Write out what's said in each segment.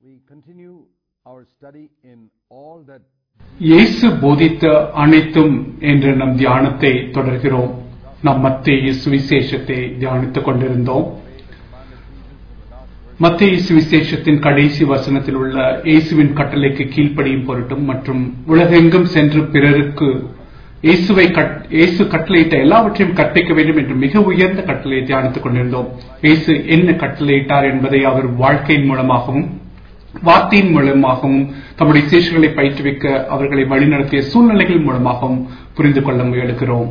We continue our study in all that இயேசு போதித்த அனைத்தும் என்ற நம் தியானத்தை தொடர்கிறோம் நாம் மத்திய சுவிசேஷத்தை தியானித்துக் கொண்டிருந்தோம் மத்திய சுவிசேஷத்தின் கடைசி வசனத்தில் உள்ள இயேசுவின் கட்டளைக்கு கீழ்ப்படியும் பொருட்டும் மற்றும் உலகெங்கும் சென்று பிறருக்கு இயேசுவை கட்- இயேசு கட்டளையிட்ட எல்லாவற்றையும் கற்பிக்க வேண்டும் என்று மிக உயர்ந்த கட்டளையை தியானித்துக் கொண்டிருந்தோம் இயேசு என்ன கட்டளையிட்டார் என்பதை அவர் வாழ்க்கையின் மூலமாகவும் வார்த்தையின் மூலமாகவும் தம்முடைய சேஷர்களை பயிற்றுவிக்க அவர்களை வழிநடத்திய சூழ்நிலைகள் மூலமாகவும் புரிந்து கொள்ள முயலுகிறோம்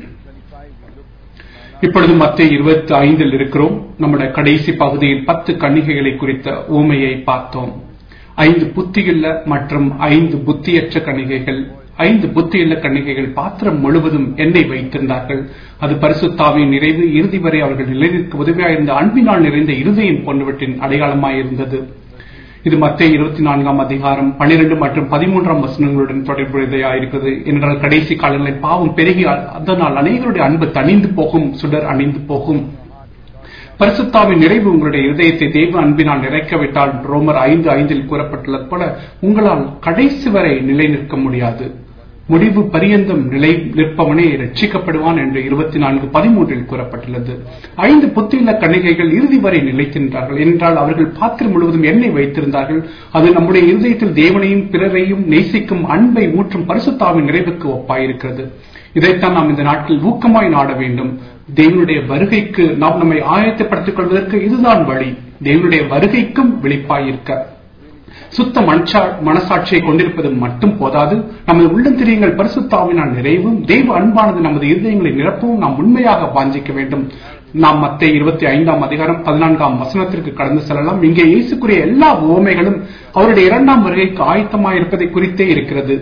இப்பொழுது மத்திய இருபத்தி ஐந்தில் இருக்கிறோம் நம்முடைய கடைசி பகுதியில் பத்து கன்னிகைகளை குறித்த ஊமையை பார்த்தோம் ஐந்து புத்தியுள்ள மற்றும் ஐந்து புத்தியற்ற கன்னிகைகள் ஐந்து புத்தியுள்ள கன்னிகைகள் பாத்திரம் முழுவதும் எண்ணெய் வைத்திருந்தார்கள் அது பரிசுத்தாவின் நிறைவு இறுதி வரை அவர்கள் நிலைநிற்க உதவியாயிருந்த அன்பினால் நிறைந்த இருதயம் போன்றவற்றின் அடையாளமாயிருந்தது இது மத்திய இருபத்தி நான்காம் அதிகாரம் பன்னிரண்டு மற்றும் பதிமூன்றாம் வசனங்களுடன் தொடர்புடையதாயிருக்கிறது என்றால் கடைசி காலங்களில் பாவம் பெருகி அதனால் அநேகருடைய அன்பு தணிந்து போகும் சுடர் அணிந்து போகும் பரிசுத்தாவின் நிறைவு உங்களுடைய இதயத்தை தெய்வ அன்பினால் நிறைக்கவிட்டால் ரோமர் ஐந்து ஐந்தில் கூறப்பட்டுள்ளது போல உங்களால் கடைசி வரை நிலை நிற்க முடியாது முடிவு பரியந்தம் நிலை நிற்பவனே ரட்சிக்கப்படுவான் என்று இருபத்தி நான்கு பதிமூன்றில் கூறப்பட்டுள்ளது ஐந்து புத்தியுள்ள கன்னிகைகள் இறுதி வரை நிலைத்திருந்தார்கள் என்றால் அவர்கள் பாத்திரம் முழுவதும் எண்ணெய் வைத்திருந்தார்கள் அது நம்முடைய இருதயத்தில் தேவனையும் பிறரையும் நேசிக்கும் அன்பை ஊற்றும் பரிசுத்தாவின் நிறைவுக்கு ஒப்பாயிருக்கிறது இதைத்தான் நாம் இந்த நாட்களில் ஊக்கமாய் நாட வேண்டும் தேவனுடைய வருகைக்கு நாம் நம்மை ஆயத்தப்படுத்திக் கொள்வதற்கு இதுதான் வழி தேவனுடைய வருகைக்கும் விழிப்பாயிருக்க சுத்த மனச்சா மனசாட்சியை கொண்டிருப்பது மட்டும் போதாது நமது உள்ளந்திரியங்கள் பரிசுத்தாவினால் நிறைவும் தெய்வ அன்பானது நமது இருதயங்களை நிரப்பவும் நாம் உண்மையாக வாஞ்சிக்க வேண்டும் நாம் மத்திய இருபத்தி ஐந்தாம் அதிகாரம் பதினான்காம் வசனத்திற்கு கடந்து செல்லலாம் இங்கே இயேசுக்குரிய எல்லா உவமைகளும் அவருடைய இரண்டாம் வருகைக்கு ஆயத்தமாயிருப்பதை குறித்தே இருக்கிறது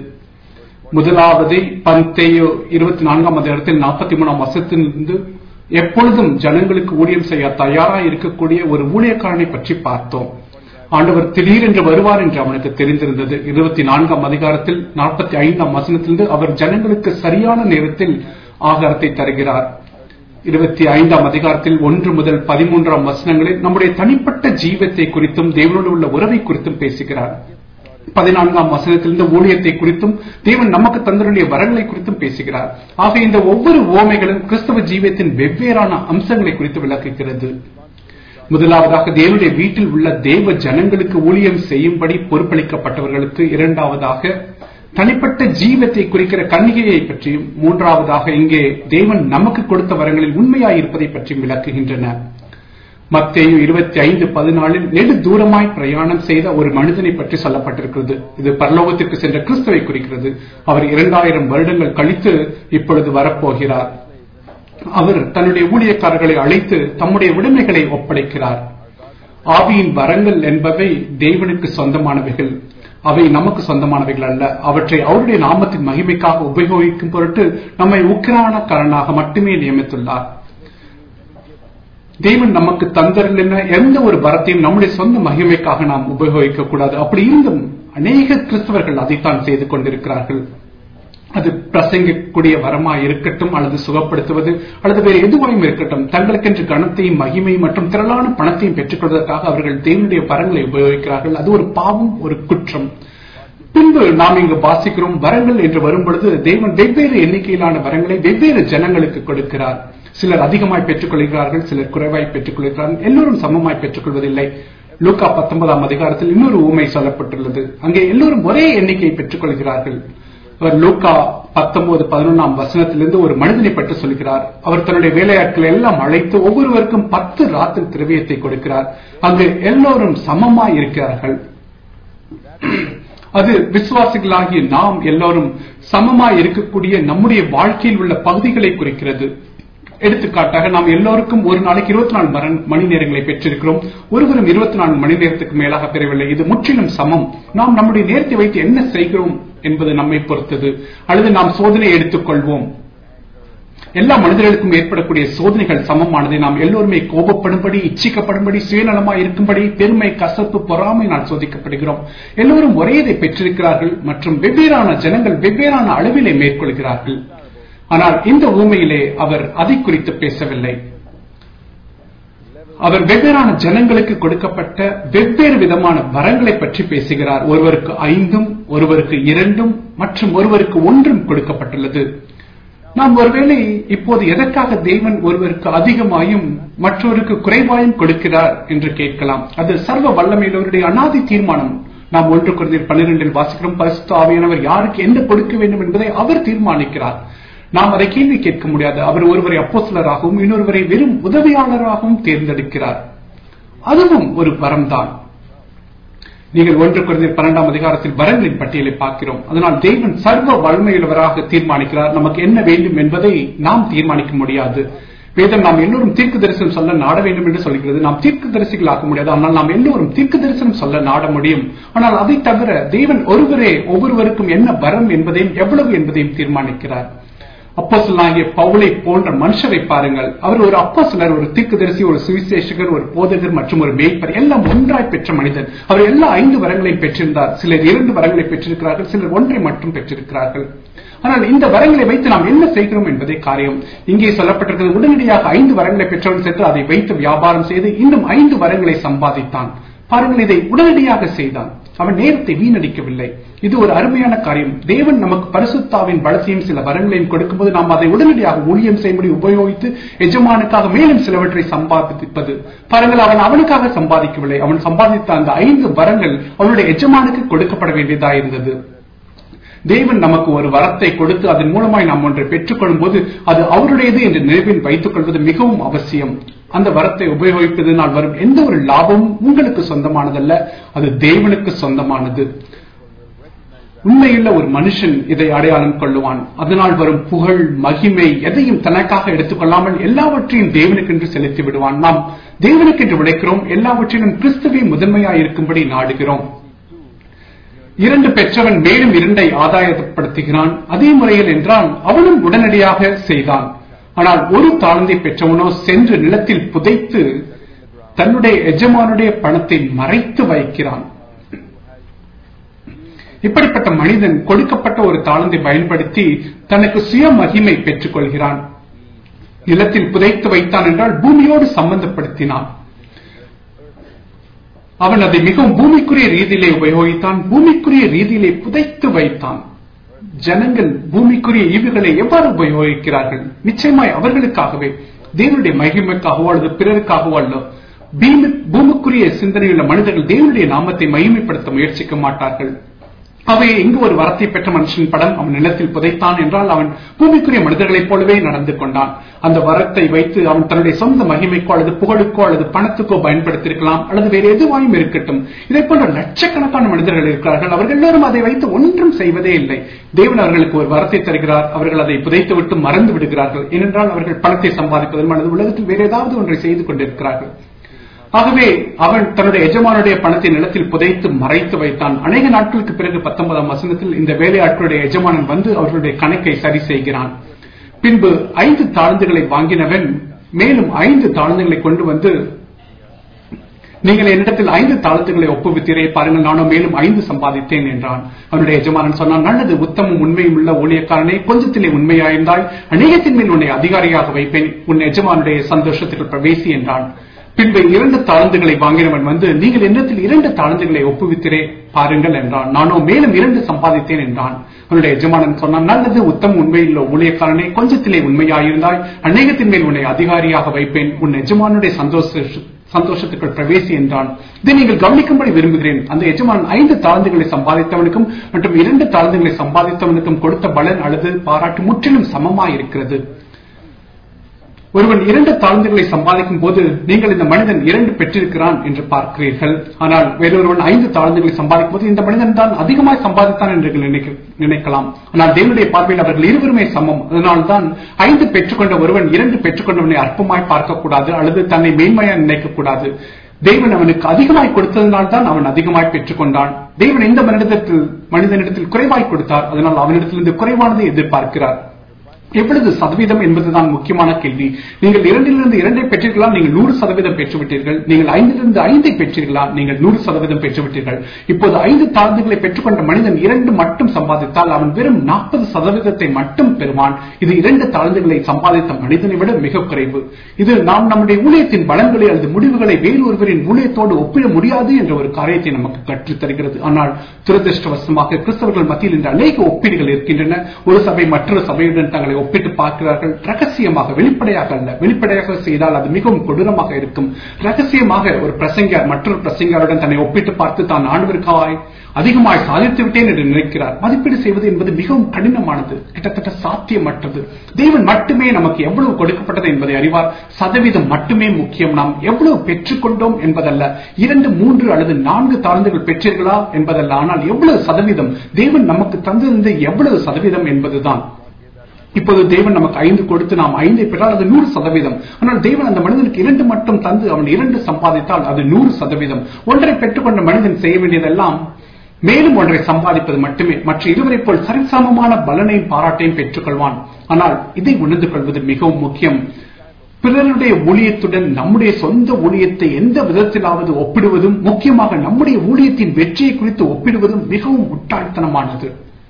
முதலாவது பந்தேயோ இருபத்தி நான்காம் அதிகாரத்தில் நாற்பத்தி மூணாம் வசத்திலிருந்து எப்பொழுதும் ஜனங்களுக்கு ஊழியம் செய்ய தயாராக இருக்கக்கூடிய ஒரு ஊழியக்காரனை பற்றி பார்த்தோம் ஆண்டவர் திடீரென்று வருவார் என்று அவனுக்கு தெரிந்திருந்தது இருபத்தி நான்காம் அதிகாரத்தில் நாற்பத்தி ஐந்தாம் வசனத்திலிருந்து அவர் ஜனங்களுக்கு சரியான நேரத்தில் ஆகாரத்தை தருகிறார் இருபத்தி ஐந்தாம் அதிகாரத்தில் ஒன்று முதல் பதிமூன்றாம் வசனங்களில் நம்முடைய தனிப்பட்ட ஜீவத்தை குறித்தும் தேவனோடு உள்ள உறவை குறித்தும் பேசுகிறார் பதினான்காம் வசனத்திலிருந்து ஊழியத்தை குறித்தும் தேவன் நமக்கு தந்தருடைய வரங்களை குறித்தும் பேசுகிறார் ஆக இந்த ஒவ்வொரு ஓமைகளும் கிறிஸ்தவ ஜீவியத்தின் வெவ்வேறான அம்சங்களை குறித்து விளக்குகிறது முதலாவதாக தேவனுடைய வீட்டில் உள்ள தேவ ஜனங்களுக்கு ஊழியம் செய்யும்படி பொறுப்பளிக்கப்பட்டவர்களுக்கு இரண்டாவதாக தனிப்பட்ட ஜீவத்தை குறிக்கிற கன்னிகையை பற்றியும் மூன்றாவதாக இங்கே தேவன் நமக்கு கொடுத்த வரங்களில் உண்மையாய் இருப்பதை பற்றியும் விளக்குகின்றன மத்தேயு இருபத்தி ஐந்து பதினாலில் நெடு தூரமாய் பிரயாணம் செய்த ஒரு மனிதனை பற்றி சொல்லப்பட்டிருக்கிறது இது பரலோகத்திற்கு சென்ற கிறிஸ்துவை குறிக்கிறது அவர் இரண்டாயிரம் வருடங்கள் கழித்து இப்பொழுது வரப்போகிறார் அவர் தன்னுடைய ஊழியக்காரர்களை அழைத்து தம்முடைய உடைமைகளை ஒப்படைக்கிறார் ஆவியின் வரங்கள் என்பவை தேவனுக்கு சொந்தமானவைகள் அவை நமக்கு சொந்தமானவைகள் அல்ல அவற்றை அவருடைய நாமத்தின் மகிமைக்காக உபயோகிக்கும் பொருட்டு நம்மை உக்கிரானக்காரனாக மட்டுமே நியமித்துள்ளார் தேவன் நமக்கு தந்தரில் எந்த ஒரு வரத்தையும் நம்முடைய சொந்த மகிமைக்காக நாம் உபயோகிக்க கூடாது அப்படி இருந்தும் அநேக கிறிஸ்தவர்கள் அதைத்தான் செய்து கொண்டிருக்கிறார்கள் அது பிரசங்கக்கூடிய வரமா இருக்கட்டும் அல்லது சுகப்படுத்துவது அல்லது வேறு எதுவாயும் இருக்கட்டும் தங்களுக்கென்று கனத்தையும் மகிமை மற்றும் திரளான பணத்தையும் பெற்றுக்கொள்வதற்காக அவர்கள் தேவனுடைய வரங்களை உபயோகிக்கிறார்கள் அது ஒரு பாவம் ஒரு குற்றம் பின்பு நாம் இங்கு வாசிக்கிறோம் வரங்கள் என்று வரும்பொழுது தேவன் வெவ்வேறு எண்ணிக்கையிலான வரங்களை வெவ்வேறு ஜனங்களுக்கு கொடுக்கிறார் சிலர் அதிகமாய் பெற்றுக் கொள்கிறார்கள் சிலர் குறைவாய் பெற்றுக் கொள்கிறார்கள் எல்லோரும் சமமாய் பெற்றுக் கொள்வதில்லை லூக்கா பத்தொன்பதாம் அதிகாரத்தில் இன்னொரு ஊமை சொல்லப்பட்டுள்ளது அங்கே எல்லோரும் ஒரே எண்ணிக்கையை பெற்றுக் கொள்கிறார்கள் அவர் லூக்கா பத்தொன்பது பதினொன்றாம் வசனத்திலிருந்து ஒரு மனிதனை பற்றி சொல்கிறார் அவர் தன்னுடைய வேலையாட்களை எல்லாம் அழைத்து ஒவ்வொருவருக்கும் பத்து ராத்திரி திரவியத்தை கொடுக்கிறார் அங்கு எல்லோரும் சமமாய் இருக்கிறார்கள் அது விசுவாசிகளாகிய நாம் எல்லோரும் சமமாய் இருக்கக்கூடிய நம்முடைய வாழ்க்கையில் உள்ள பகுதிகளை குறிக்கிறது எடுத்துக்காட்டாக நாம் எல்லோருக்கும் ஒரு நாளைக்கு இருபத்தி நாலு மரண- மணி நேரங்களை பெற்றிருக்கிறோம் ஒருவரும் இருபத்தி நான்கு மணி நேரத்துக்கு மேலாக பெறவில்லை இது முற்றிலும் சமம் நாம் நம்முடைய நேரத்தை வைத்து என்ன செய்கிறோம் என்பது நம்மை பொறுத்தது அல்லது நாம் சோதனை எடுத்துக்கொள்வோம் எல்லா மனிதர்களுக்கும் ஏற்படக்கூடிய சோதனைகள் சமமானதை நாம் எல்லோருமே கோபப்படும்படி இச்சிக்கப்படும்படி சுயநலமாய் இருக்கும்படி பெருமை கசப்பு பொறாமை நான் சோதிக்கப்படுகிறோம் எல்லோரும் ஒரே இதை பெற்றிருக்கிறார்கள் மற்றும் வெவ்வேறான ஜனங்கள் வெவ்வேறான அளவிலே மேற்கொள்கிறார்கள் ஆனால் இந்த ஊமையிலே அவர் அதை குறித்து பேசவில்லை அவர் வெவ்வேறான ஜனங்களுக்கு கொடுக்கப்பட்ட வெவ்வேறு விதமான வரங்களை பற்றி பேசுகிறார் ஒருவருக்கு ஐந்தும் ஒருவருக்கு இரண்டும் மற்றும் ஒருவருக்கு ஒன்றும் கொடுக்கப்பட்டுள்ளது நாம் ஒருவேளை இப்போது எதற்காக தேவன் ஒருவருக்கு அதிகமாயும் மற்றொருக்கு குறைவாயும் கொடுக்கிறார் என்று கேட்கலாம் அது சர்வ வல்லமையுள்ளவருடைய அனாதி தீர்மானம் நாம் ஒன்று குறைந்த பன்னிரெண்டில் வாசிக்கிறோம் பரிசுத்த ஆவியானவர் யாருக்கு என்ன கொடுக்க வேண்டும் என்பதை அவர் தீர்மானிக்கிறார் நாம் அதை கேள்வி கேட்க முடியாது அவர் ஒருவரை அப்போஸ்தலராகவும் இன்னொருவரை வெறும் உதவியாளராகவும் தேர்ந்தெடுக்கிறார் அதுவும் ஒரு வரம்தான் நீங்கள் ஒன்று குறைந்த பன்னெண்டாம் அதிகாரத்தில் வரங்களின் பட்டியலை பார்க்கிறோம் அதனால் தேவன் சர்வ வலிமையுள்ளவராக தீர்மானிக்கிறார் நமக்கு என்ன வேண்டும் என்பதை நாம் தீர்மானிக்க முடியாது வேதம் நாம் எல்லோரும் தீர்க்க தரிசனம் சொல்ல நாட வேண்டும் என்று சொல்கிறது நாம் தீர்க்க தரிசிகள் ஆக முடியாது ஆனால் நாம் எல்லோரும் தீர்க்க தரிசனம் சொல்ல நாட முடியும் ஆனால் அதை தவிர தேவன் ஒருவரே ஒவ்வொருவருக்கும் என்ன வரம் என்பதையும் எவ்வளவு என்பதையும் தீர்மானிக்கிறார் அப்போசலாகிய பவுலை போன்ற மனுஷரை பாருங்கள் அவர் ஒரு அப்போசலர் ஒரு தீர்க்கதரிசி ஒரு சுவிசேஷகர் ஒரு போதகர் மற்றும் ஒரு மேய்ப்பர் எல்லாம் ஒன்றாய் பெற்ற மனிதன் அவர் எல்லா ஐந்து வரங்களையும் பெற்றிருந்தார் சிலர் இரண்டு வரங்களை பெற்றிருக்கிறார்கள் சிலர் ஒன்றை மட்டும் பெற்றிருக்கிறார்கள் ஆனால் இந்த வரங்களை வைத்து நாம் என்ன செய்கிறோம் என்பதே காரியம் இங்கே சொல்லப்பட்டிருக்கிறது உடனடியாக ஐந்து வரங்களை பெற்றவன் சென்று அதை வைத்து வியாபாரம் செய்து இன்னும் ஐந்து வரங்களை சம்பாதித்தான் பாருங்கள் இதை உடனடியாக செய்தான் அவன் நேரத்தை வீணடிக்கவில்லை இது ஒரு அருமையான காரியம் தேவன் நமக்கு பரிசுத்தாவின் பலத்தையும் சில வரங்களையும் கொடுக்கும்போது நாம் அதை உடனடியாக ஊழியம் செய்யும்படி உபயோகித்து எஜமானுக்காக மேலும் சிலவற்றை சம்பாதிப்பது பாருங்கள் அவன் அவனுக்காக சம்பாதிக்கவில்லை அவன் சம்பாதித்த அந்த ஐந்து வரங்கள் அவனுடைய எஜமானுக்கு கொடுக்கப்பட வேண்டியதா இருந்தது தேவன் நமக்கு ஒரு வரத்தை கொடுத்து அதன் மூலமாய் நாம் ஒன்றை பெற்றுக்கொள்ளும் போது அது அவருடையது என்று நினைவில் வைத்துக் கொள்வது மிகவும் அவசியம் அந்த வரத்தை உபயோகிப்பதனால் வரும் எந்த ஒரு லாபமும் உங்களுக்கு சொந்தமானதல்ல அது தேவனுக்கு சொந்தமானது உண்மையுள்ள ஒரு மனுஷன் இதை அடையாளம் கொள்ளுவான் அதனால் வரும் புகழ் மகிமை எதையும் தனக்காக எடுத்துக்கொள்ளாமல் எல்லாவற்றையும் தேவனுக்கென்று செலுத்தி விடுவான் நாம் தேவனுக்கென்று உழைக்கிறோம் எல்லாவற்றிலும் கிறிஸ்துவை முதன்மையாய் இருக்கும்படி நாடுகிறோம் இரண்டு பெற்றவன் மேலும் இரண்டை ஆதாயப்படுத்துகிறான் அதே முறையில் என்றால் அவனும் உடனடியாக செய்தான் ஆனால் ஒரு தாழ்ந்தை பெற்றவனோ சென்று நிலத்தில் புதைத்து தன்னுடைய எஜமானுடைய பணத்தை மறைத்து வைக்கிறான் இப்படிப்பட்ட மனிதன் கொடுக்கப்பட்ட ஒரு தாளந்தை பயன்படுத்தி தனக்கு சுய மகிமை பெற்றுக் கொள்கிறான் நிலத்தில் புதைத்து வைத்தான் என்றால் பூமியோடு சம்பந்தப்படுத்தினான் அவன் அதை மிகவும் பூமிக்குரிய ரீதியிலே உபயோகித்தான் பூமிக்குரிய ரீதியிலே புதைத்து வைத்தான் ஜனங்கள் பூமிக்குரிய ஈவுகளை எவ்வாறு உபயோகிக்கிறார்கள் நிச்சயமாய் அவர்களுக்காகவே தேவனுடைய மகிமைக்காகவோ அல்லது பிறருக்காகவோ அல்ல பூமிக்குரிய சிந்தனையுள்ள மனிதர்கள் தேவனுடைய நாமத்தை மகிமைப்படுத்த முயற்சிக்க மாட்டார்கள் அவை இங்கு ஒரு வரத்தை பெற்ற மனுஷன் படம் அவன் நிலத்தில் புதைத்தான் என்றால் அவன் பூமிக்குரிய மனிதர்களைப் போலவே நடந்து கொண்டான் அந்த வரத்தை வைத்து அவன் தன்னுடைய சொந்த மகிமைக்கோ அல்லது புகழுக்கோ அல்லது பணத்துக்கோ பயன்படுத்தியிருக்கலாம் அல்லது வேறு எதுவாயும் இருக்கட்டும் இதை போன்ற லட்சக்கணக்கான மனிதர்கள் இருக்கிறார்கள் அவர்கள் எல்லோரும் அதை வைத்து ஒன்றும் செய்வதே இல்லை தேவன் அவர்களுக்கு ஒரு வரத்தை தருகிறார் அவர்கள் அதை புதைத்து விட்டு மறந்து விடுகிறார்கள் ஏனென்றால் அவர்கள் பணத்தை சம்பாதிப்பதன் அல்லது உலகத்தில் வேறு ஏதாவது ஒன்றை செய்து கொண்டிருக்கிறார்கள் ஆகவே அவன் தன்னுடைய எஜமானுடைய பணத்தை நிலத்தில் புதைத்து மறைத்து வைத்தான் அநேக நாட்களுக்கு பிறகு பத்தொன்பதாம் வசனத்தில் இந்த வேலையாட்களுடைய எஜமானன் வந்து அவர்களுடைய கணக்கை சரி செய்கிறான் பின்பு ஐந்து தாழ்ந்துகளை வாங்கினவன் மேலும் ஐந்து தாழ்ந்துகளை கொண்டு வந்து நீங்கள் என்னிடத்தில் ஐந்து தாளத்துகளை ஒப்புவித்தீரே பாருங்கள் நானும் மேலும் ஐந்து சம்பாதித்தேன் என்றான் அவனுடைய எஜமானன் சொன்னான் நல்லது உத்தமும் உண்மையும் உள்ள ஊழியக்காரனே கொஞ்சத்திலே உண்மையாயிருந்தால் அநேகத்தின் மேல் உன்னை அதிகாரியாக வைப்பேன் உன் எஜமானுடைய சந்தோஷத்திற்கு பிரவேசி என்றான் பின்பு இரண்டு தாழ்ந்துகளை வாங்கினவன் வந்து நீங்கள் என்னத்தில் இரண்டு தாழ்ந்துகளை ஒப்புவித்திரே பாருங்கள் என்றான் நானோ மேலும் இரண்டு சம்பாதித்தேன் என்றான் அவனுடைய எஜமானன் சொன்னான் நல்லது உத்தம் உண்மையில் ஊழியக்காரனே கொஞ்சத்திலே உண்மையாயிருந்தாய் அநேகத்தின் மேல் உன்னை அதிகாரியாக வைப்பேன் உன் எஜமானுடைய சந்தோஷ சந்தோஷத்துக்குள் பிரவேசி என்றான் இதை நீங்கள் கவனிக்கும்படி விரும்புகிறேன் அந்த எஜமான் ஐந்து தாழ்ந்துகளை சம்பாதித்தவனுக்கும் மற்றும் இரண்டு தாழ்ந்துகளை சம்பாதித்தவனுக்கும் கொடுத்த பலன் அல்லது பாராட்டு முற்றிலும் சமமாயிருக்கிறது ஒருவன் இரண்டு தாழ்ந்துகளை சம்பாதிக்கும் போது நீங்கள் இந்த மனிதன் இரண்டு பெற்றிருக்கிறான் என்று பார்க்கிறீர்கள் ஆனால் வேறொருவன் ஐந்து தாழ்ந்துகளை சம்பாதிக்கும் போது இந்த மனிதன் தான் அதிகமாய் சம்பாதித்தான் என்று நினைக்கலாம் ஆனால் தேவனுடைய பார்வையில் அவர்கள் இருவருமே சமம் அதனால்தான் ஐந்து பெற்றுக்கொண்ட ஒருவன் இரண்டு பெற்றுக்கொண்டவனை அற்பமாய் பார்க்கக்கூடாது அல்லது தன்னை மேன்மையாய் நினைக்கக்கூடாது தேவன் அவனுக்கு அதிகமாய் கொடுத்ததனால் தான் அவன் அதிகமாய் பெற்றுக்கொண்டான் தேவன் இந்த மனிதத்தில் மனிதனிடத்தில் குறைவாய் கொடுத்தார் அதனால் அவனிடத்திலிருந்து குறைவானதை எதிர்பார்க்கிறார் எவ்வளவு சதவீதம் என்பதுதான் முக்கியமான கேள்வி நீங்கள் இரண்டிலிருந்து இரண்டை பெற்றீர்களா நீங்கள் நூறு சதவீதம் பெற்றுவிட்டீர்கள் நீங்கள் ஐந்திலிருந்து ஐந்தை பெற்றீர்களா நீங்கள் நூறு சதவீதம் பெற்றுவிட்டீர்கள் இப்போது ஐந்து தாழ்ந்துகளை பெற்றுக்கொண்ட மனிதன் இரண்டு மட்டும் சம்பாதித்தால் அவன் வெறும் நாற்பது சதவீதத்தை மட்டும் பெறுவான் இது இரண்டு தாழ்ந்துகளை சம்பாதித்த மனிதனை விட மிக குறைவு இது நாம் நம்முடைய ஊழியத்தின் பலன்களை அல்லது முடிவுகளை வேறு ஒருவரின் ஊழியத்தோடு ஒப்பிட முடியாது என்ற ஒரு காரியத்தை நமக்கு கற்றுத் தருகிறது ஆனால் துரதிருஷ்டவசமாக கிறிஸ்தவர்கள் மத்தியில் இன்று அநேக ஒப்பீடுகள் இருக்கின்றன ஒரு சபை மற்றொரு சபையுடன் தங்களை ஒப்பிட்டு பார்க்கிறார்கள் ரகசியமாக வெளிப்படையாக அல்ல வெளிப்படையாக செய்தால் அது மிகவும் கொடூரமாக இருக்கும் ரகசியமாக ஒரு பிரசங்கர் மற்றொரு பிரசங்கருடன் தன்னை ஒப்பிட்டு பார்த்து தான் ஆண்டவருக்காய் அதிகமாய் சாதித்து விட்டேன் என்று நினைக்கிறார் மதிப்பீடு செய்வது என்பது மிகவும் கடினமானது கிட்டத்தட்ட சாத்தியமற்றது தேவன் மட்டுமே நமக்கு எவ்வளவு கொடுக்கப்பட்டது என்பதை அறிவார் சதவீதம் மட்டுமே முக்கியம் நாம் எவ்வளவு பெற்றுக்கொண்டோம் என்பதல்ல இரண்டு மூன்று அல்லது நான்கு தாழ்ந்துகள் பெற்றீர்களா என்பதல்ல ஆனால் எவ்வளவு சதவீதம் தேவன் நமக்கு தந்திருந்த எவ்வளவு சதவீதம் என்பதுதான் இப்போது தேவன் நமக்கு ஐந்து கொடுத்து நாம் ஐந்தை பெற்றால் அது நூறு சதவீதம் ஆனால் தேவன் அந்த மனிதனுக்கு இரண்டு மட்டும் தந்து அவன் இரண்டு சம்பாதித்தால் அது நூறு சதவீதம் ஒன்றை பெற்றுக்கொண்ட மனிதன் செய்ய வேண்டியதெல்லாம் மேலும் ஒன்றை சம்பாதிப்பது மட்டுமே மற்ற இருவரை போல் சரிசமமான பலனையும் பாராட்டையும் பெற்றுக்கொள்வான் ஆனால் இதை உணர்ந்து கொள்வது மிகவும் முக்கியம் பிறருடைய ஊழியத்துடன் நம்முடைய சொந்த ஊழியத்தை எந்த விதத்திலாவது ஒப்பிடுவதும் முக்கியமாக நம்முடைய ஊழியத்தின் வெற்றியை குறித்து ஒப்பிடுவதும் மிகவும் முட்டாள்தனமானது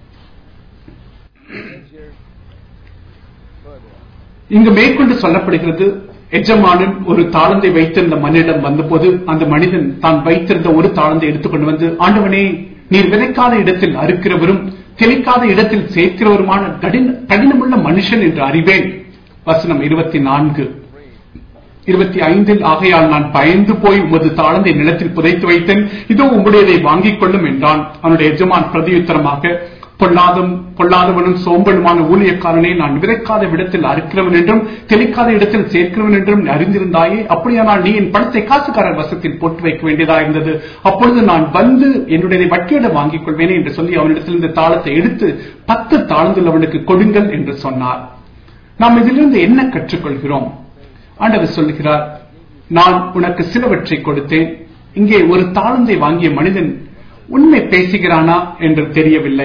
இங்கு மேற்கொண்டு சொல்லப்படுகிறது எஜமானன் ஒரு தாளந்தை வைத்திருந்த மனிதனிடம் வந்தபோது அந்த மனிதன் தான் வைத்திருந்த ஒரு தாளந்தை எடுத்துக்கொண்டு வந்து ஆண்டவனே நீர் விதைக்காத இடத்தில் அறுக்கிறவரும் தெளிக்காத இடத்தில் சேர்க்கிறவருமான கடின கடினமுள்ள மனுஷன் என்று அறிவேன் வசனம் இருபத்தி நான்கு இருபத்தி ஐந்தில் ஆகையால் நான் பயந்து போய் உமது தாளந்தை நிலத்தில் புதைத்து வைத்தேன் இதோ உம்முடையதை வாங்கிக் கொள்ளும் என்றான் அவனுடைய எஜமான் பிரதியுத்தரமாக பொல்லாதும் பொல்லாதவனும் சோம்பலுமான ஊழியக்காரனை நான் விதைக்காத இடத்தில் அறுக்கிறவன் என்றும் தெளிக்காத இடத்தில் சேர்க்கிறவன் என்றும் அறிந்திருந்தாயே அப்படியானால் நீ என் பணத்தை காசுக்காரர் வசத்தில் போட்டு வைக்க வேண்டியதா இருந்தது அப்பொழுது நான் வந்து என்னுடைய வட்டியிட வாங்கிக் கொள்வேனே என்று சொல்லி அவனிடத்தில் இந்த தாளத்தை எடுத்து பத்து தாழ்ந்துள்ள அவனுக்கு கொடுங்கள் என்று சொன்னார் நாம் இதிலிருந்து என்ன கற்றுக்கொள்கிறோம் ஆண்டவர் சொல்லுகிறார் நான் உனக்கு சிலவற்றை கொடுத்தேன் இங்கே ஒரு தாழ்ந்தை வாங்கிய மனிதன் உண்மை பேசுகிறானா என்று தெரியவில்லை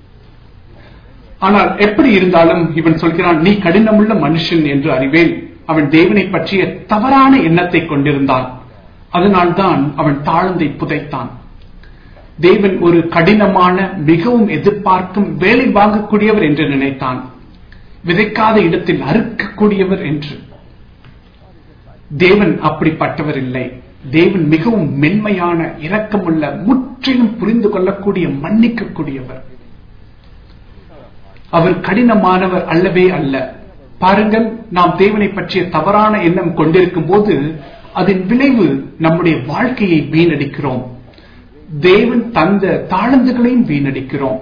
ஆனால் எப்படி இருந்தாலும் இவன் சொல்கிறான் நீ கடினமுள்ள மனுஷன் என்று அறிவேன் அவன் தேவனை பற்றிய தவறான எண்ணத்தை கொண்டிருந்தான் அதனால்தான் அவன் தாழ்ந்தை புதைத்தான் தேவன் ஒரு கடினமான மிகவும் எதிர்பார்க்கும் வேலை வாங்கக்கூடியவர் என்று நினைத்தான் விதைக்காத இடத்தில் அறுக்கக்கூடியவர் என்று தேவன் அப்படிப்பட்டவர் இல்லை தேவன் மிகவும் மென்மையான இரக்கமுள்ள முற்றிலும் புரிந்து கொள்ளக்கூடிய மன்னிக்கக்கூடியவர் அவர் கடினமானவர் அல்லவே அல்ல பாருங்கள் நாம் தேவனை பற்றிய தவறான எண்ணம் கொண்டிருக்கும் போது அதன் விளைவு நம்முடைய வாழ்க்கையை வீணடிக்கிறோம் தேவன் தந்த தாழ்ந்துகளையும் வீணடிக்கிறோம்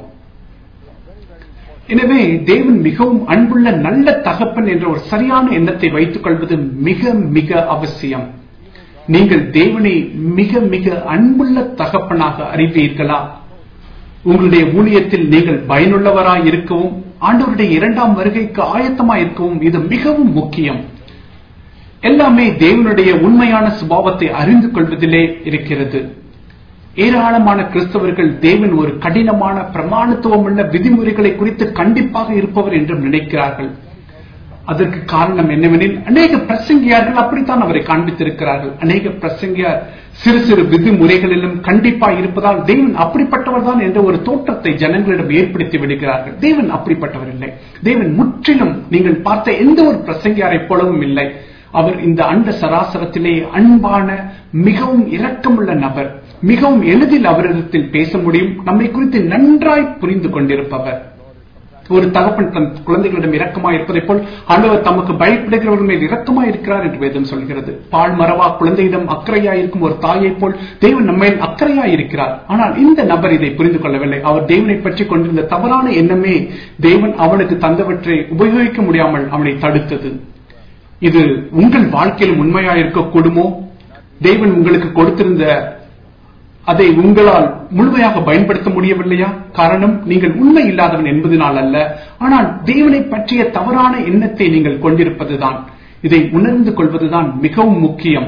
எனவே தேவன் மிகவும் அன்புள்ள நல்ல தகப்பன் என்ற ஒரு சரியான எண்ணத்தை வைத்துக் கொள்வது மிக மிக அவசியம் நீங்கள் தேவனை மிக மிக அன்புள்ள தகப்பனாக அறிவீர்களா உங்களுடைய ஊழியத்தில் நீங்கள் பயனுள்ளவராய் இருக்கவும் ஆண்டவருடைய இரண்டாம் வருகைக்கு ஆயத்தமாய் இருக்கவும் இது மிகவும் முக்கியம் எல்லாமே தேவனுடைய உண்மையான சுபாவத்தை அறிந்து கொள்வதிலே இருக்கிறது ஏராளமான கிறிஸ்தவர்கள் தேவன் ஒரு கடினமான பிரமாணத்துவம் உள்ள விதிமுறைகளை குறித்து கண்டிப்பாக இருப்பவர் என்றும் நினைக்கிறார்கள் அதற்கு காரணம் என்னவெனில் அநேக பிரசங்கியார்கள் அப்படித்தான் அவரை காண்பித்திருக்கிறார்கள் அநேக பிரசங்கியார் சிறு சிறு விதிமுறைகளிலும் கண்டிப்பா இருப்பதால் தேவன் அப்படிப்பட்டவர் தான் என்ற ஒரு தோற்றத்தை ஜனங்களிடம் ஏற்படுத்தி விடுகிறார்கள் தேவன் அப்படிப்பட்டவர் இல்லை தேவன் முற்றிலும் நீங்கள் பார்த்த எந்த ஒரு பிரசங்கியாரை போலவும் இல்லை அவர் இந்த அண்ட சராசரத்திலே அன்பான மிகவும் இரக்கமுள்ள நபர் மிகவும் எளிதில் அவரிடத்தில் பேச முடியும் நம்மை குறித்து நன்றாய் புரிந்து கொண்டிருப்பவர் ஒரு தகப்பன் தன் குழந்தைகளிடம் இரக்கமாய் இருப்பதை போல் ஆண்டவர் தமக்கு பயப்படுகிறவர்கள் மேல் இரக்கமாய் இருக்கிறார் என்று வேதம் சொல்கிறது பால் மரவா குழந்தையிடம் அக்கறையாய் இருக்கும் ஒரு தாயை போல் தேவன் நம்மேல் அக்கறையாய் இருக்கிறார் ஆனால் இந்த நபர் இதை புரிந்து கொள்ளவில்லை அவர் தேவனை பற்றி கொண்டிருந்த தவறான எண்ணமே தேவன் அவனுக்கு தந்தவற்றை உபயோகிக்க முடியாமல் அவனை தடுத்தது இது உங்கள் வாழ்க்கையிலும் உண்மையா இருக்கக்கூடுமோ தேவன் உங்களுக்கு கொடுத்திருந்த அதை உங்களால் முழுமையாக பயன்படுத்த முடியவில்லையா காரணம் நீங்கள் உண்மை இல்லாதவன் என்பதனால் அல்ல ஆனால் தேவனை பற்றிய தவறான எண்ணத்தை நீங்கள் கொண்டிருப்பதுதான் இதை உணர்ந்து கொள்வதுதான் மிகவும் முக்கியம்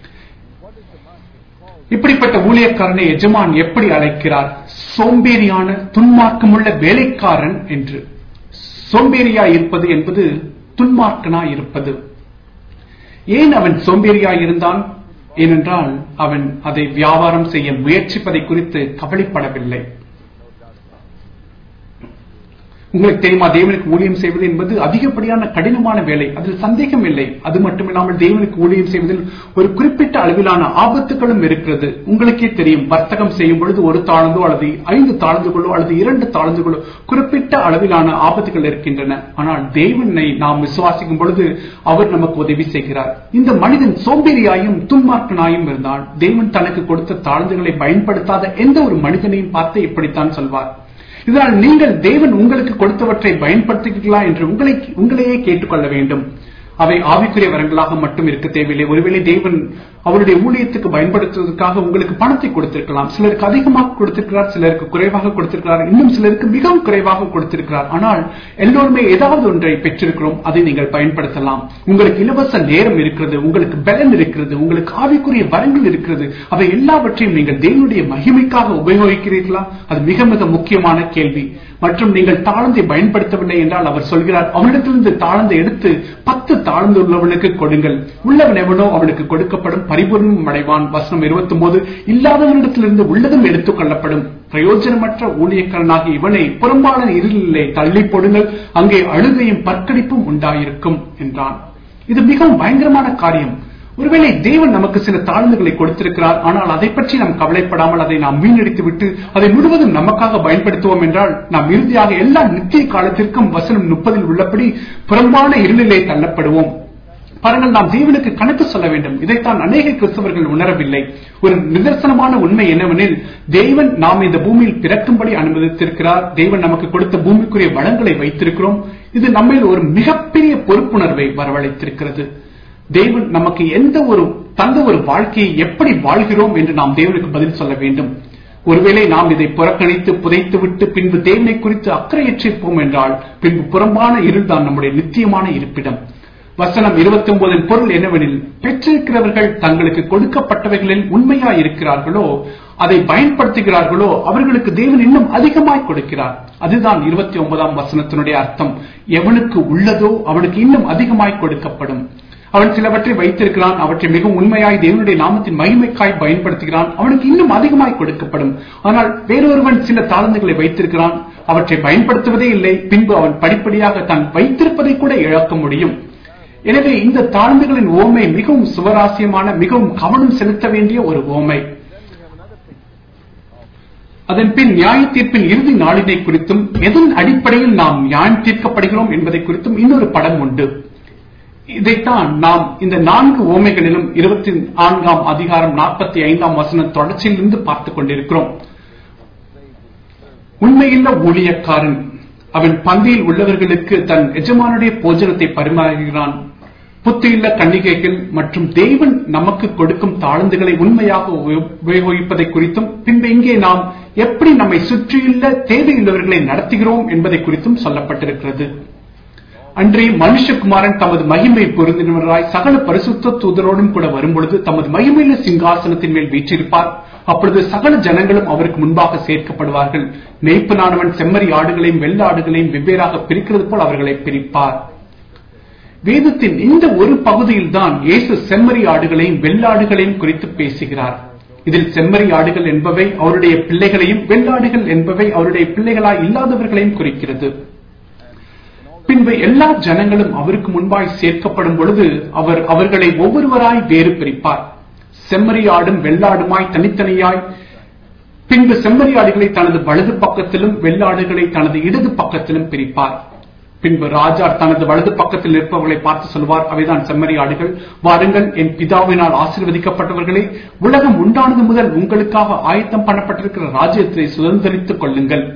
இப்படிப்பட்ட ஊழியக்காரனை எஜமான் எப்படி அழைக்கிறார் சோம்பேறியான துன்மார்க்கமுள்ள வேலைக்காரன் என்று சோம்பேறியாய் இருப்பது என்பது துன்மார்க்கனாய் இருப்பது ஏன் அவன் சோம்பேறியாய் இருந்தான் ஏனென்றால் அவன் அதை வியாபாரம் செய்ய முயற்சிப்பதை குறித்து கவலைப்படவில்லை உங்களுக்கு தெரியுமா தேவனுக்கு ஊழியம் செய்வது என்பது அதிகப்படியான கடினமான வேலை அதில் சந்தேகம் இல்லை அது மட்டுமில்லாமல் தேவனுக்கு ஊழியம் செய்வதில் ஒரு குறிப்பிட்ட அளவிலான ஆபத்துகளும் இருக்கிறது உங்களுக்கே தெரியும் வர்த்தகம் செய்யும் பொழுது ஒரு தாழ்ந்தோ அல்லது ஐந்து தாழ்ந்துகளோ அல்லது இரண்டு தாழ்ந்துகளோ குறிப்பிட்ட அளவிலான ஆபத்துகள் இருக்கின்றன ஆனால் தேவனை நாம் விசுவாசிக்கும் பொழுது அவர் நமக்கு உதவி செய்கிறார் இந்த மனிதன் சோம்பேறியாயும் துன்மார்க்கனாயும் இருந்தால் தேவன் தனக்கு கொடுத்த தாழ்ந்துகளை பயன்படுத்தாத எந்த ஒரு மனிதனையும் பார்த்து இப்படித்தான் சொல்வார் இதனால் நீங்கள் தேவன் உங்களுக்கு கொடுத்தவற்றை பயன்படுத்துகிறீர்களா என்று உங்களை உங்களையே கேட்டுக்கொள்ள வேண்டும் அவை ஆவிக்குரிய வரங்களாக மட்டும் இருக்க தேவையில்லை ஒருவேளை தேவன் அவருடைய ஊழியத்துக்கு பயன்படுத்துவதற்காக உங்களுக்கு பணத்தை கொடுத்திருக்கலாம் சிலருக்கு அதிகமாக கொடுத்திருக்கிறார் சிலருக்கு குறைவாக கொடுத்திருக்கிறார் இன்னும் சிலருக்கு மிகவும் குறைவாக கொடுத்திருக்கிறார் ஆனால் எல்லோருமே ஏதாவது ஒன்றை பெற்றிருக்கிறோம் அதை நீங்கள் பயன்படுத்தலாம் உங்களுக்கு இலவச நேரம் இருக்கிறது உங்களுக்கு பலன் இருக்கிறது உங்களுக்கு ஆவிக்குரிய வரங்கள் இருக்கிறது அவை எல்லாவற்றையும் நீங்கள் தேவனுடைய மகிமைக்காக உபயோகிக்கிறீர்களா அது மிக மிக முக்கியமான கேள்வி மற்றும் நீங்கள் தாளந்தை பயன்படுத்தவில்லை என்றால் அவர் சொல்கிறார் அவனிடத்திலிருந்து தாளந்தை எடுத்து பத்து தாழ்ந்து உள்ளவனுக்கு கொடுங்கள் உள்ளவன் எவனோ அவனுக்கு கொடுக்கப்படும் பரிபூர்ணம் அடைவான் வசனம் இருபத்தி ஒன்பது இல்லாதவனிடத்திலிருந்து உள்ளதும் எடுத்துக் கொள்ளப்படும் பிரயோஜனமற்ற ஊழியக்காரனாகிய இவனை புறம்பாளன் இருளிலே தள்ளி போடுங்கள் அங்கே அழுகையும் பற்கடிப்பும் உண்டாயிருக்கும் என்றான் இது மிகவும் பயங்கரமான காரியம் ஒருவேளை தேவன் நமக்கு சில தாழ்ந்துகளை கொடுத்திருக்கிறார் ஆனால் அதை பற்றி நாம் கவலைப்படாமல் அதை நாம் வீணடித்து விட்டு அதை முழுவதும் நமக்காக பயன்படுத்துவோம் என்றால் நாம் இறுதியாக எல்லா நித்திய காலத்திற்கும் வசனம் முப்பதில் உள்ளபடி புறம்பான இருளிலே தள்ளப்படுவோம் பாருங்கள் நாம் தேவனுக்கு கணக்கு சொல்ல வேண்டும் இதைத்தான் அநேக கிறிஸ்தவர்கள் உணரவில்லை ஒரு நிதர்சனமான உண்மை என்னவெனில் தேவன் நாம் இந்த பூமியில் பிறக்கும்படி அனுமதித்திருக்கிறார் தேவன் நமக்கு கொடுத்த பூமிக்குரிய வளங்களை வைத்திருக்கிறோம் இது நம்மில் ஒரு மிகப்பெரிய பொறுப்புணர்வை வரவழைத்திருக்கிறது தேவன் நமக்கு எந்த ஒரு தந்த ஒரு வாழ்க்கையை எப்படி வாழ்கிறோம் என்று நாம் தேவனுக்கு பதில் சொல்ல வேண்டும் ஒருவேளை நாம் இதை புறக்கணித்து புதைத்து விட்டு பின்பு தேவனை குறித்து அக்கறையற்றிருப்போம் என்றால் பின்பு புறம்பான இருள்தான் நம்முடைய நித்தியமான இருப்பிடம் வசனம் இருபத்தி ஒன்பதின் பொருள் என்னவெனில் பெற்றிருக்கிறவர்கள் தங்களுக்கு கொடுக்கப்பட்டவைகளில் உண்மையா இருக்கிறார்களோ அதை பயன்படுத்துகிறார்களோ அவர்களுக்கு தேவன் இன்னும் அதிகமாய் கொடுக்கிறார் அதுதான் இருபத்தி ஒன்பதாம் வசனத்தினுடைய அர்த்தம் எவனுக்கு உள்ளதோ அவனுக்கு இன்னும் அதிகமாய் கொடுக்கப்படும் அவன் சிலவற்றை வைத்திருக்கிறான் அவற்றை மிகவும் உண்மையாய் தேவனுடைய நாமத்தின் மகிமைக்காய் பயன்படுத்துகிறான் அவனுக்கு இன்னும் அதிகமாய் கொடுக்கப்படும் ஆனால் வேறொருவன் சில தாழ்ந்துகளை வைத்திருக்கிறான் அவற்றை பயன்படுத்துவதே இல்லை பின்பு அவன் படிப்படியாக தான் வைத்திருப்பதை கூட இழக்க முடியும் எனவே இந்த தாழ்ந்துகளின் ஓமை மிகவும் சுவராசியமான மிகவும் கவனம் செலுத்த வேண்டிய ஒரு ஓமை அதன் பின் நியாய தீர்ப்பின் இறுதி நாளினை குறித்தும் எதன் அடிப்படையில் நாம் நியாயம் தீர்க்கப்படுகிறோம் என்பதை குறித்தும் இன்னொரு படம் உண்டு இதைத்தான் நாம் இந்த நான்கு ஓமைகளிலும் இருபத்தி நான்காம் அதிகாரம் நாற்பத்தி ஐந்தாம் வசன தொடர்ச்சியிலிருந்து பார்த்துக் கொண்டிருக்கிறோம் உண்மையில்ல ஊழியக்காரன் அவன் பந்தியில் உள்ளவர்களுக்கு தன் எஜமானுடைய போஜனத்தை பரிமாறுகிறான் புத்தியுள்ள கன்னிகைகள் மற்றும் தேவன் நமக்கு கொடுக்கும் தாழ்ந்துகளை உண்மையாக உபயோகிப்பதை குறித்தும் பின்பு இங்கே நாம் எப்படி நம்மை சுற்றியுள்ள தேவையுள்ளவர்களை நடத்துகிறோம் என்பதை குறித்தும் சொல்லப்பட்டிருக்கிறது அன்றே மனுஷகுமாரன் தமது மகிமை பொருந்தினவராய் சகல பரிசுத்த தூதரோடும் கூட வரும்பொழுது தமது மகிமையில சிங்காசனத்தின் மேல் வீற்றிருப்பார் அப்பொழுது சகல ஜனங்களும் அவருக்கு முன்பாக சேர்க்கப்படுவார்கள் மேய்ப்பனானவன் செம்மறி ஆடுகளையும் வெள்ள ஆடுகளையும் வெவ்வேறாக பிரிக்கிறது போல் அவர்களை பிரிப்பார் வேதத்தின் இந்த ஒரு பகுதியில் தான் இயேசு செம்மறி ஆடுகளையும் வெள்ளாடுகளையும் குறித்து பேசுகிறார் இதில் செம்மறி ஆடுகள் என்பவை அவருடைய பிள்ளைகளையும் வெள்ளாடுகள் என்பவை அவருடைய பிள்ளைகளாய் இல்லாதவர்களையும் குறிக்கிறது பின்பு எல்லா ஜனங்களும் அவருக்கு முன்பாய் சேர்க்கப்படும் பொழுது அவர் அவர்களை ஒவ்வொருவராய் வேறு பிரிப்பார் செம்மறியாடும் வெள்ளாடுமாய் தனித்தனியாய் பின்பு செம்மறியாடுகளை தனது வலது பக்கத்திலும் வெள்ளாடுகளை தனது இடது பக்கத்திலும் பிரிப்பார் பின்பு ராஜா தனது வலது பக்கத்தில் இருப்பவர்களை பார்த்து சொல்வார் அவைதான் செம்மறியாடுகள் வாருங்கள் என் பிதாவினால் ஆசீர்வதிக்கப்பட்டவர்களே உலகம் உண்டானது முதல் உங்களுக்காக ஆயத்தம் பண்ணப்பட்டிருக்கிற ராஜ்யத்தை சுதந்திரித்துக் கொள்ளுங்கள்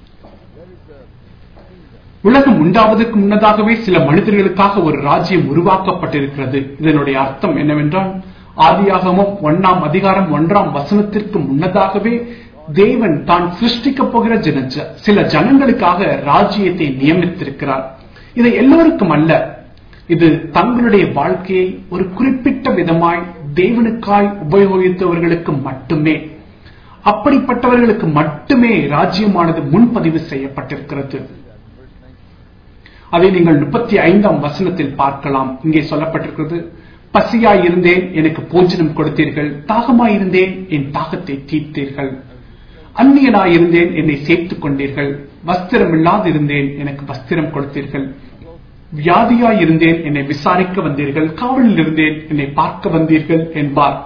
உலகம் உண்டாவதற்கு முன்னதாகவே சில மனிதர்களுக்காக ஒரு ராஜ்யம் உருவாக்கப்பட்டிருக்கிறது இதனுடைய அர்த்தம் என்னவென்றால் ஆதியாகமும் ஒன்னாம் அதிகாரம் ஒன்றாம் வசனத்திற்கு முன்னதாகவே தேவன் தான் சிருஷ்டிக்க போகிற ஜன சில ஜனங்களுக்காக ராஜ்யத்தை நியமித்திருக்கிறார் இதை எல்லோருக்கும் அல்ல இது தங்களுடைய வாழ்க்கையை ஒரு குறிப்பிட்ட விதமாய் தேவனுக்காய் உபயோகித்தவர்களுக்கு மட்டுமே அப்படிப்பட்டவர்களுக்கு மட்டுமே ராஜ்யமானது முன்பதிவு செய்யப்பட்டிருக்கிறது அதை நீங்கள் முப்பத்தி ஐந்தாம் வசனத்தில் பார்க்கலாம் இங்கே சொல்லப்பட்டிருக்கிறது பசியாய் இருந்தேன் எனக்கு போஜனம் கொடுத்தீர்கள் தாகமாய் இருந்தேன் என் தாகத்தை தீர்த்தீர்கள் அந்நியனாய் இருந்தேன் என்னை சேர்த்துக் கொண்டீர்கள் வஸ்திரம் இல்லாது இருந்தேன் எனக்கு வஸ்திரம் கொடுத்தீர்கள் வியாதியாய் இருந்தேன் என்னை விசாரிக்க வந்தீர்கள் காவலில் இருந்தேன் என்னை பார்க்க வந்தீர்கள் என்பார்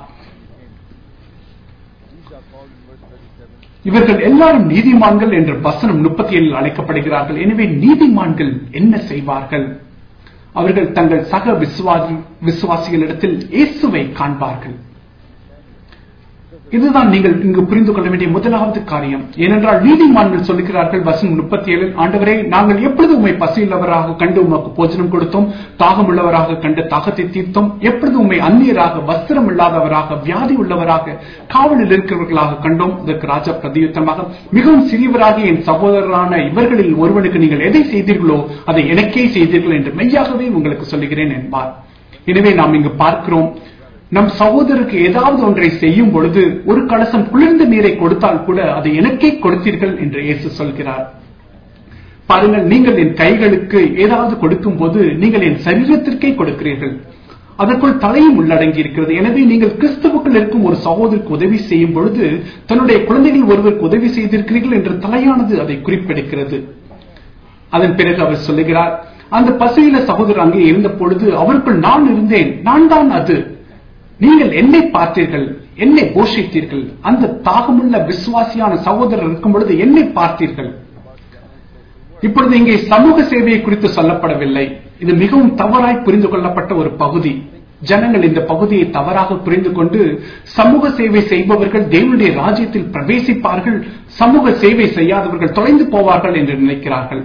இவர்கள் எல்லாரும் நீதிமான்கள் என்ற வசனம் முப்பத்தி ஏழில் அழைக்கப்படுகிறார்கள் எனவே நீதிமான்கள் என்ன செய்வார்கள் அவர்கள் தங்கள் சக விசுவாசி விசுவாசிகளிடத்தில் இயேசுவை காண்பார்கள் இதுதான் நீங்கள் இங்கு புரிந்து கொள்ள வேண்டிய முதலாவது காரியம் ஏனென்றால் நீதிமான்கள் சொல்லுகிறார்கள் வசனம் முப்பத்தி ஏழில் ஆண்டவரே நாங்கள் எப்பொழுது உண்மை பசியுள்ளவராக கண்டு உமக்கு போஜனம் கொடுத்தோம் தாகம் உள்ளவராக கண்டு தாகத்தை தீர்த்தோம் எப்பொழுது உண்மை அந்நியராக வஸ்திரம் இல்லாதவராக வியாதி உள்ளவராக காவலில் இருக்கிறவர்களாக கண்டோம் இதற்கு ராஜா பிரதியுத்தமாக மிகவும் சிறியவராக என் சகோதரரான இவர்களில் ஒருவனுக்கு நீங்கள் எதை செய்தீர்களோ அதை எனக்கே செய்தீர்கள் என்று மெய்யாகவே உங்களுக்கு சொல்லுகிறேன் என்பார் எனவே நாம் இங்கு பார்க்கிறோம் நம் சகோதரருக்கு ஏதாவது ஒன்றை செய்யும் பொழுது ஒரு கலசம் குளிர்ந்த நீரை கொடுத்தால் கூட அதை எனக்கே கொடுத்தீர்கள் என்று இயேசு சொல்கிறார் பாருங்கள் நீங்கள் என் கைகளுக்கு ஏதாவது கொடுக்கும் போது நீங்கள் என் சரீரத்திற்கே கொடுக்கிறீர்கள் அதற்குள் தலையும் உள்ளடங்கி இருக்கிறது எனவே நீங்கள் கிறிஸ்துவுக்குள் இருக்கும் ஒரு சகோதரருக்கு உதவி செய்யும் பொழுது தன்னுடைய குழந்தைகள் ஒருவருக்கு உதவி செய்திருக்கிறீர்கள் என்று தலையானது அதை குறிப்பிடுகிறது அதன் பிறகு அவர் சொல்லுகிறார் அந்த பசியில சகோதரர் அங்கே இருந்த பொழுது அவருக்குள் நான் இருந்தேன் நான் தான் அது நீங்கள் என்னை பார்த்தீர்கள் என்னை போஷித்தீர்கள் அந்த தாகமுள்ள விசுவாசியான சகோதரர் இருக்கும் பொழுது என்னை பார்த்தீர்கள் இப்பொழுது இங்கே சமூக சேவையை குறித்து சொல்லப்படவில்லை இது மிகவும் தவறாய் புரிந்து கொள்ளப்பட்ட ஒரு பகுதி ஜனங்கள் இந்த பகுதியை தவறாக புரிந்து கொண்டு சமூக சேவை செய்பவர்கள் தேவனுடைய ராஜ்யத்தில் பிரவேசிப்பார்கள் சமூக சேவை செய்யாதவர்கள் தொலைந்து போவார்கள் என்று நினைக்கிறார்கள்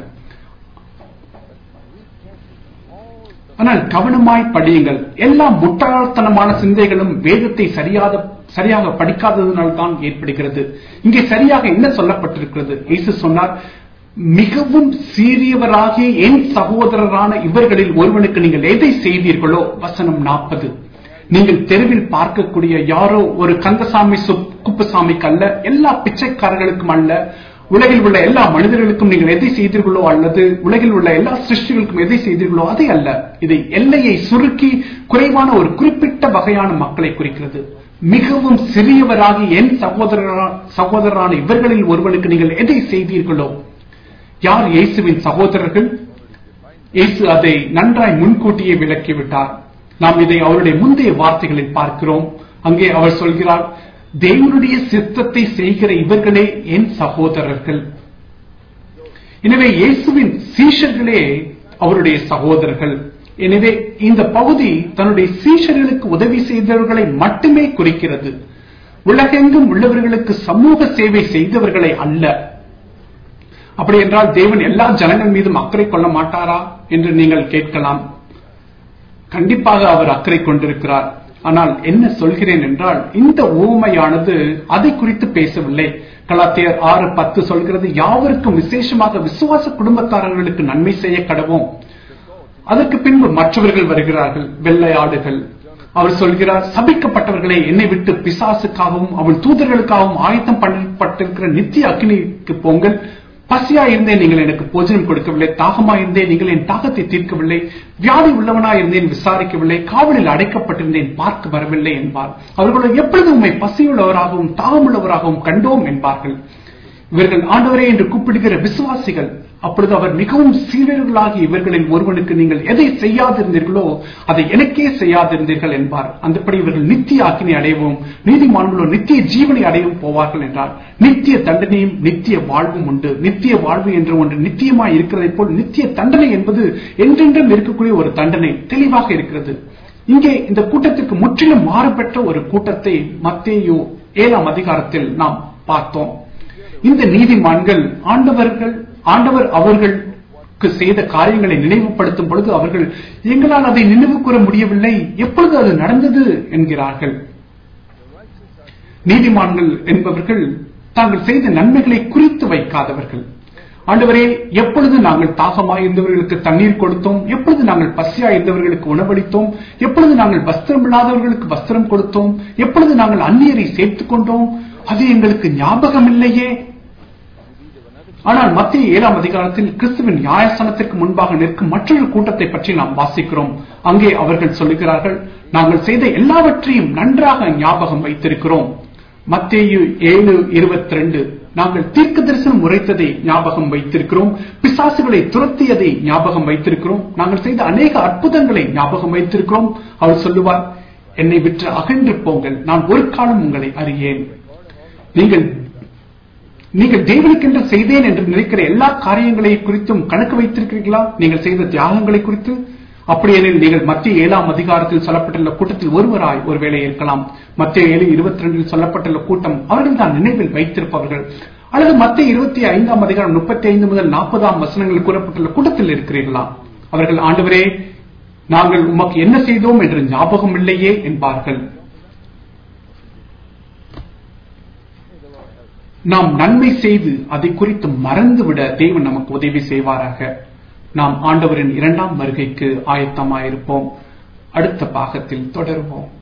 ஆனால் கவனமாய் படியுங்கள் எல்லா முட்டாள்தனமான சிந்தைகளும் வேதத்தை சரியாத சரியாக படிக்காததனால் தான் ஏற்படுகிறது இங்கே சரியாக என்ன சொல்லப்பட்டிருக்கிறது இயேசு சொன்னார் மிகவும் சீரியவராகிய என் சகோதரரான இவர்களில் ஒருவனுக்கு நீங்கள் எதை செய்தீர்களோ வசனம் நாற்பது நீங்கள் தெருவில் பார்க்கக்கூடிய யாரோ ஒரு கந்தசாமி குப்புசாமிக்கு அல்ல எல்லா பிச்சைக்காரர்களுக்கும் அல்ல உலகில் உள்ள எல்லா மனிதர்களுக்கும் நீங்கள் எதை செய்தீர்களோ அல்லது உலகில் உள்ள எல்லா சிருஷ்டிகளுக்கும் எதை செய்தீர்களோ அதை அல்ல இதை எல்லையை சுருக்கி குறைவான ஒரு குறிப்பிட்ட வகையான மக்களை குறிக்கிறது மிகவும் சிறியவராகி என் சகோதரரா சகோதரரான இவர்களில் ஒருவனுக்கு நீங்கள் எதை செய்தீர்களோ யார் இயேசுவின் சகோதரர்கள் இயேசு அதை நன்றாய் முன்கூட்டியே விளக்கிவிட்டார் நாம் இதை அவருடைய முந்தைய வார்த்தைகளில் பார்க்கிறோம் அங்கே அவர் சொல்கிறார் தேவனுடைய சித்தத்தை செய்கிற இவர்களே என் சகோதரர்கள் எனவே இயேசுவின் சீஷர்களே அவருடைய சகோதரர்கள் எனவே இந்த பகுதி தன்னுடைய சீஷர்களுக்கு உதவி செய்தவர்களை மட்டுமே குறிக்கிறது உலகெங்கும் உள்ளவர்களுக்கு சமூக சேவை செய்தவர்களை அல்ல அப்படி என்றால் தேவன் எல்லா ஜனங்கள் மீதும் அக்கறை கொள்ள மாட்டாரா என்று நீங்கள் கேட்கலாம் கண்டிப்பாக அவர் அக்கறை கொண்டிருக்கிறார் ஆனால் என்ன சொல்கிறேன் என்றால் இந்த ஊமையானது அதை குறித்து பேசவில்லை கலாத்தியர் ஆறு பத்து சொல்கிறது யாவருக்கும் விசேஷமாக விசுவாச குடும்பத்தாரர்களுக்கு நன்மை செய்ய கடவோம் அதற்கு பின்பு மற்றவர்கள் வருகிறார்கள் வெள்ளை ஆடுகள் அவர் சொல்கிறார் சபிக்கப்பட்டவர்களை என்னை விட்டு பிசாசுக்காகவும் அவள் தூதர்களுக்காகவும் ஆயத்தம் பண்ணப்பட்டிருக்கிற நித்திய அக்னிக்கு போங்கள் பசியா இருந்தேன் நீங்கள் எனக்கு போஜனம் கொடுக்கவில்லை தாகமா இருந்தேன் நீங்கள் என் தாகத்தை தீர்க்கவில்லை வியாதி உள்ளவனா இருந்தேன் விசாரிக்கவில்லை காவலில் அடைக்கப்பட்டிருந்தேன் பார்க்க வரவில்லை என்பார் அவர்களோட எப்பொழுது உண்மை பசியுள்ளவராகவும் தாகமுள்ளவராகவும் கண்டோம் என்பார்கள் இவர்கள் ஆண்டவரே என்று கூப்பிடுகிற விசுவாசிகள் அப்பொழுது அவர் மிகவும் சீரியர்களாகி இவர்களில் ஒருவனுக்கு நீங்கள் எதை செய்யாதிருந்தீர்களோ அதை எனக்கே செய்யாதிருந்தீர்கள் என்பார் அந்தப்படி இவர்கள் நித்திய ஆக்கினை அடையவும் நீதிமான்களோ நித்திய ஜீவனை அடையவும் போவார்கள் என்றார் நித்திய தண்டனையும் நித்திய வாழ்வும் உண்டு நித்திய வாழ்வு என்று ஒன்று நித்தியமாய் இருக்கிறதை போல் நித்திய தண்டனை என்பது என்றென்றும் இருக்கக்கூடிய ஒரு தண்டனை தெளிவாக இருக்கிறது இங்கே இந்த கூட்டத்திற்கு முற்றிலும் மாறுபட்ட ஒரு கூட்டத்தை மத்தேயோ ஏழாம் அதிகாரத்தில் நாம் பார்த்தோம் இந்த நீதிமான்கள் ஆண்டவர்கள் ஆண்டவர் அவர்களுக்கு செய்த காரியங்களை நினைவுபடுத்தும் பொழுது அவர்கள் எங்களால் அதை நினைவு கூற முடியவில்லை எப்பொழுது அது நடந்தது என்கிறார்கள் நீதிமான்கள் என்பவர்கள் தாங்கள் செய்த நன்மைகளை குறித்து வைக்காதவர்கள் ஆண்டவரே எப்பொழுது நாங்கள் தாகமாய் இருந்தவர்களுக்கு தண்ணீர் கொடுத்தோம் எப்பொழுது நாங்கள் பசியா இருந்தவர்களுக்கு உணவளித்தோம் எப்பொழுது நாங்கள் வஸ்திரம் இல்லாதவர்களுக்கு வஸ்திரம் கொடுத்தோம் எப்பொழுது நாங்கள் அந்நியரை சேர்த்துக் கொண்டோம் அது எங்களுக்கு ஞாபகம் இல்லையே ஆனால் மத்திய ஏழாம் அதிகாரத்தில் கிறிஸ்துவின் நியாயஸ்தானத்திற்கு முன்பாக நிற்கும் மற்றொரு கூட்டத்தை பற்றி நாம் வாசிக்கிறோம் அங்கே அவர்கள் சொல்லுகிறார்கள் நாங்கள் செய்த எல்லாவற்றையும் நன்றாக ஞாபகம் வைத்திருக்கிறோம் மத்தேயு ஏழு இருபத்தி ரெண்டு நாங்கள் தீர்க்க தரிசனம் உரைத்ததை ஞாபகம் வைத்திருக்கிறோம் பிசாசுகளை துரத்தியதை ஞாபகம் வைத்திருக்கிறோம் நாங்கள் செய்த அநேக அற்புதங்களை ஞாபகம் வைத்திருக்கிறோம் அவர் சொல்லுவார் என்னை விற்று அகன்று போங்கள் நான் ஒரு காலம் உங்களை அறியேன் நீங்கள் நீங்கள் தேவனுக்கென்று செய்தேன் என்று நினைக்கிற எல்லா காரியங்களை குறித்தும் கணக்கு வைத்திருக்கிறீர்களா நீங்கள் செய்த தியாகங்களை குறித்து அப்படியெனில் நீங்கள் மத்திய ஏழாம் அதிகாரத்தில் சொல்லப்பட்டுள்ள கூட்டத்தில் ஒருவராய் ஒருவேளை இருக்கலாம் மத்திய ஏழு இருபத்தி ரெண்டில் சொல்லப்பட்டுள்ள கூட்டம் அவர்கள் தான் நினைவில் வைத்திருப்பவர்கள் அல்லது மத்திய இருபத்தி ஐந்தாம் அதிகாரம் முப்பத்தி ஐந்து முதல் நாற்பதாம் வசனங்கள் கூறப்பட்டுள்ள கூட்டத்தில் இருக்கிறீர்களா அவர்கள் ஆண்டவரே நாங்கள் உமக்கு என்ன செய்தோம் என்று ஞாபகம் இல்லையே என்பார்கள் நாம் நன்மை செய்து அதை குறித்து மறந்துவிட தேவன் நமக்கு உதவி செய்வாராக நாம் ஆண்டவரின் இரண்டாம் வருகைக்கு ஆயத்தமாயிருப்போம் அடுத்த பாகத்தில் தொடருவோம்